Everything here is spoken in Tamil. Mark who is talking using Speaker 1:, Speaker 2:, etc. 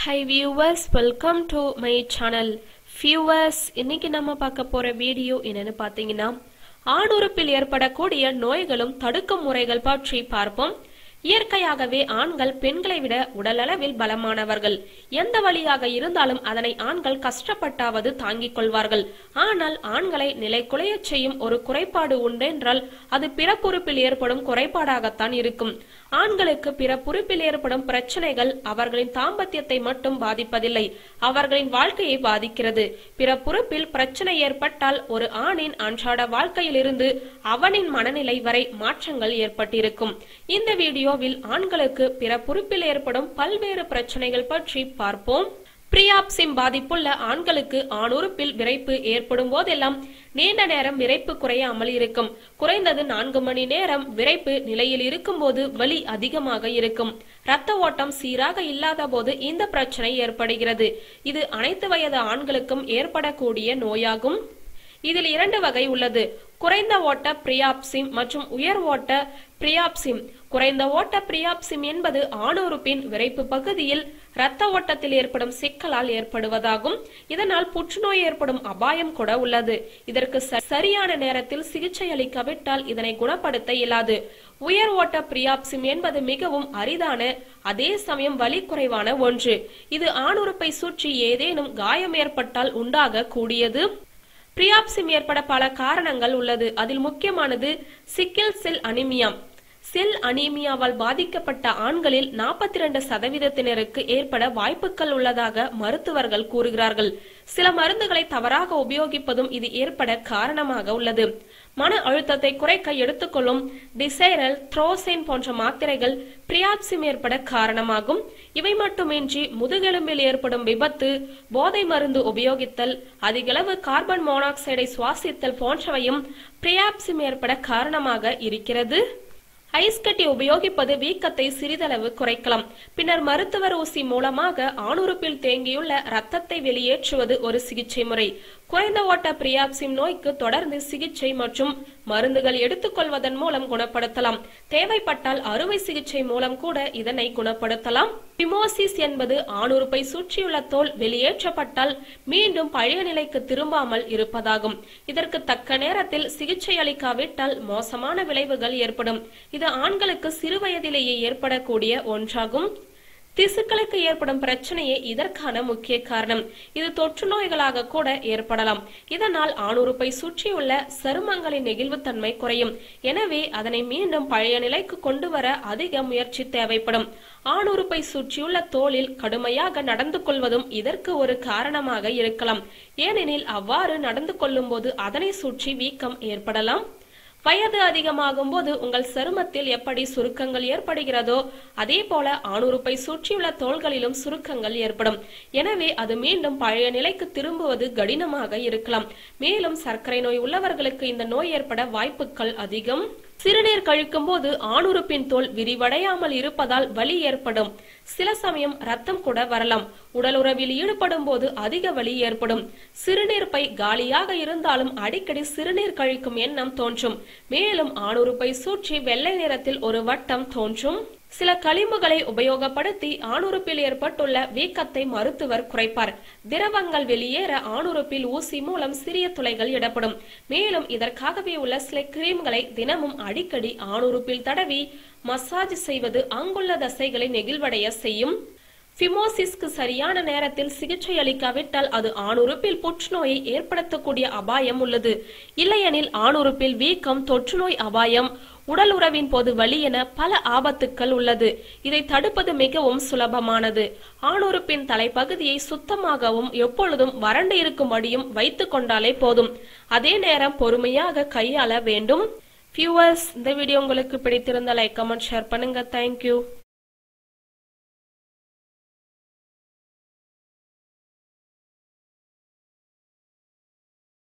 Speaker 1: high viewers welcome to my channel viewers இன்னைக்கு நம்ம பார்க்க போற வீடியோ என்னன்னு பார்த்தீங்கன்னா ஆணுறுப்பில் ஏற்படக்கூடிய நோய்களும் தடுக்கும் முறைகள் பற்றி பார்ப்போம் இயற்கையாகவே ஆண்கள் பெண்களை விட உடலளவில் பலமானவர்கள் எந்த வழியாக இருந்தாலும் அதனை ஆண்கள் கஷ்டப்பட்டாவது தாங்கிக் கொள்வார்கள் ஆனால் ஆண்களை நிலைக்குலையச் செய்யும் ஒரு குறைபாடு உண்டென்றால் அது பிறப்புறுப்பில் ஏற்படும் குறைபாடாகத்தான் இருக்கும் ஆண்களுக்கு பிறப்புறுப்பில் ஏற்படும் பிரச்சனைகள் அவர்களின் தாம்பத்தியத்தை மட்டும் பாதிப்பதில்லை அவர்களின் வாழ்க்கையை பாதிக்கிறது பிறப்புறுப்பில் பிரச்சனை ஏற்பட்டால் ஒரு ஆணின் அன்றாட வாழ்க்கையிலிருந்து அவனின் மனநிலை வரை மாற்றங்கள் ஏற்பட்டிருக்கும் இந்த வீடியோவில் ஆண்களுக்கு பிறப்புறுப்பில் ஏற்படும் பல்வேறு பிரச்சனைகள் பற்றி பார்ப்போம் பிரியாப்சிம் பாதிப்புள்ள ஆண்களுக்கு ஆணுறுப்பில் விரைப்பு ஏற்படும் போதெல்லாம் நீண்ட நேரம் விரைப்பு குறையாமல் இருக்கும் குறைந்தது நான்கு மணி நேரம் விரைப்பு நிலையில் இருக்கும்போது வலி அதிகமாக இருக்கும் இரத்த ஓட்டம் சீராக இல்லாத போது இந்த பிரச்சனை ஏற்படுகிறது இது அனைத்து வயது ஆண்களுக்கும் ஏற்படக்கூடிய நோயாகும் இதில் இரண்டு வகை உள்ளது குறைந்த ஓட்ட பிரியாப்சிம் மற்றும் உயர் ஓட்ட பிரியாப்சிம் குறைந்த ஓட்ட பிரியாப்சிம் என்பது ஆணுறுப்பின் விரைப்பு பகுதியில் இரத்த ஓட்டத்தில் ஏற்படும் சிக்கலால் ஏற்படுவதாகும் இதனால் புற்றுநோய் ஏற்படும் அபாயம் கூட உள்ளது இதற்கு ச- சரியான நேரத்தில் சிகிச்சை அளிக்காவிட்டால் இதனை குணப்படுத்த இயலாது உயர் ஓட்ட பிரியாப்சிம் என்பது மிகவும் அரிதான அதே சமயம் வலி குறைவான ஒன்று இது ஆணுறுப்பை சுற்றி ஏதேனும் காயம் ஏற்பட்டால் உண்டாக கூடியது பிரியாப்சிம் ஏற்பட பல காரணங்கள் உள்ளது அதில் முக்கியமானது சிக்கில் செல் அனிமியா செல் அனீமியாவால் பாதிக்கப்பட்ட ஆண்களில் 42% சதவீதத்தினருக்கு ஏற்பட வாய்ப்புகள் உள்ளதாக மருத்துவர்கள் கூறுகிறார்கள் சில மருந்துகளை தவறாக உபயோகிப்பதும் இது ஏற்பட காரணமாக உள்ளது மன அழுத்தத்தை குறைக்க எடுத்துக்கொள்ளும் டிசைரல் த்ரோசைன் போன்ற மாத்திரைகள் பிரியாப்சிம் ஏற்பட காரணமாகும் இவை மட்டுமின்றி முதுகெலும்பில் ஏற்படும் விபத்து போதை மருந்து உபயோகித்தல் அதிகளவு கார்பன் மோனாக்சைடை சுவாசித்தல் போன்றவையும் பிரியாப்சிம் ஏற்பட காரணமாக இருக்கிறது ஐஸ் கட்டி உபயோகிப்பது வீக்கத்தை சிறிதளவு குறைக்கலாம் பின்னர் மருத்துவர் ஊசி மூலமாக ஆணுறுப்பில் தேங்கியுள்ள ரத்தத்தை வெளியேற்றுவது ஒரு சிகிச்சை முறை குறைந்த ஓட்ட பிரியாப்சிம் நோய்க்கு தொடர்ந்து சிகிச்சை மற்றும் மருந்துகள் எடுத்துக்கொள்வதன் மூலம் குணப்படுத்தலாம் தேவைப்பட்டால் அறுவை சிகிச்சை மூலம் கூட இதனை குணப்படுத்தலாம் பிமோசிஸ் என்பது ஆணுறுப்பை சுற்றியுள்ள தோல் வெளியேற்றப்பட்டால் மீண்டும் பழைய நிலைக்கு திரும்பாமல் இருப்பதாகும் இதற்கு தக்க நேரத்தில் சிகிச்சை அளிக்காவிட்டால் மோசமான விளைவுகள் ஏற்படும் இது ஆண்களுக்கு சிறுவயதிலேயே ஏற்படக்கூடிய ஒன்றாகும் திசுக்களுக்கு ஏற்படும் பிரச்சனையே இதற்கான முக்கிய காரணம் இது தொற்று நோய்களாக கூட ஏற்படலாம் இதனால் ஆணுறுப்பை சுற்றியுள்ள சருமங்களின் நெகிழ்வுத்தன்மை குறையும் எனவே அதனை மீண்டும் பழைய நிலைக்கு கொண்டு வர அதிக முயற்சி தேவைப்படும் ஆணுறுப்பை சுற்றியுள்ள தோலில் கடுமையாக நடந்து கொள்வதும் இதற்கு ஒரு காரணமாக இருக்கலாம் ஏனெனில் அவ்வாறு நடந்து கொள்ளும்போது அதனை சுற்றி வீக்கம் ஏற்படலாம் வயது அதிகமாகும் போது உங்கள் சருமத்தில் எப்படி சுருக்கங்கள் ஏற்படுகிறதோ அதே போல ஆணுறுப்பை சுற்றியுள்ள தோள்களிலும் சுருக்கங்கள் ஏற்படும் எனவே அது மீண்டும் பழைய நிலைக்கு திரும்புவது கடினமாக இருக்கலாம் மேலும் சர்க்கரை நோய் உள்ளவர்களுக்கு இந்த நோய் ஏற்பட வாய்ப்புகள் அதிகம் சிறுநீர் கழிக்கும் போது ஆணுறுப்பின் தோல் விரிவடையாமல் இருப்பதால் வலி ஏற்படும் சில சமயம் ரத்தம் கூட வரலாம் உடலுறவில் ஈடுபடும் போது அதிக வலி ஏற்படும் சிறுநீர் பை காலியாக இருந்தாலும் அடிக்கடி சிறுநீர் கழிக்கும் எண்ணம் தோன்றும் மேலும் ஆணுறுப்பை சுற்றி வெள்ளை நிறத்தில் ஒரு வட்டம் தோன்றும் சில களிம்புகளை உபயோகப்படுத்தி ஆணுறுப்பில் ஏற்பட்டுள்ள வீக்கத்தை மருத்துவர் குறைப்பார் திரவங்கள் வெளியேற ஆணுறுப்பில் ஊசி மூலம் சிறிய துளைகள் இடப்படும் மேலும் இதற்காகவே உள்ள சில கிரீம்களை தினமும் அடிக்கடி ஆணுறுப்பில் தடவி மசாஜ் செய்வது அங்குள்ள தசைகளை நெகிழ்வடைய செய்யும் பிமோசிஸ்க்கு சரியான நேரத்தில் சிகிச்சை அளிக்காவிட்டால் அது ஆணுறுப்பில் புற்றுநோயை ஏற்படுத்தக்கூடிய அபாயம் உள்ளது இல்லையெனில் ஆணுறுப்பில் வீக்கம் தொற்றுநோய் அபாயம் உடல் உறவின் போது வலி என பல ஆபத்துக்கள் உள்ளது இதை தடுப்பது மிகவும் சுலபமானது ஆணுறுப்பின் தலைப்பகுதியை சுத்தமாகவும் எப்பொழுதும் வறண்டு இருக்கும்படியும் வைத்துக் கொண்டாலே போதும் அதே நேரம் பொறுமையாக கையாள வேண்டும் வியூவர்ஸ் இந்த வீடியோ உங்களுக்கு பிடித்திருந்த லைக் கமெண்ட் ஷேர் பண்ணுங்க தேங்க்யூ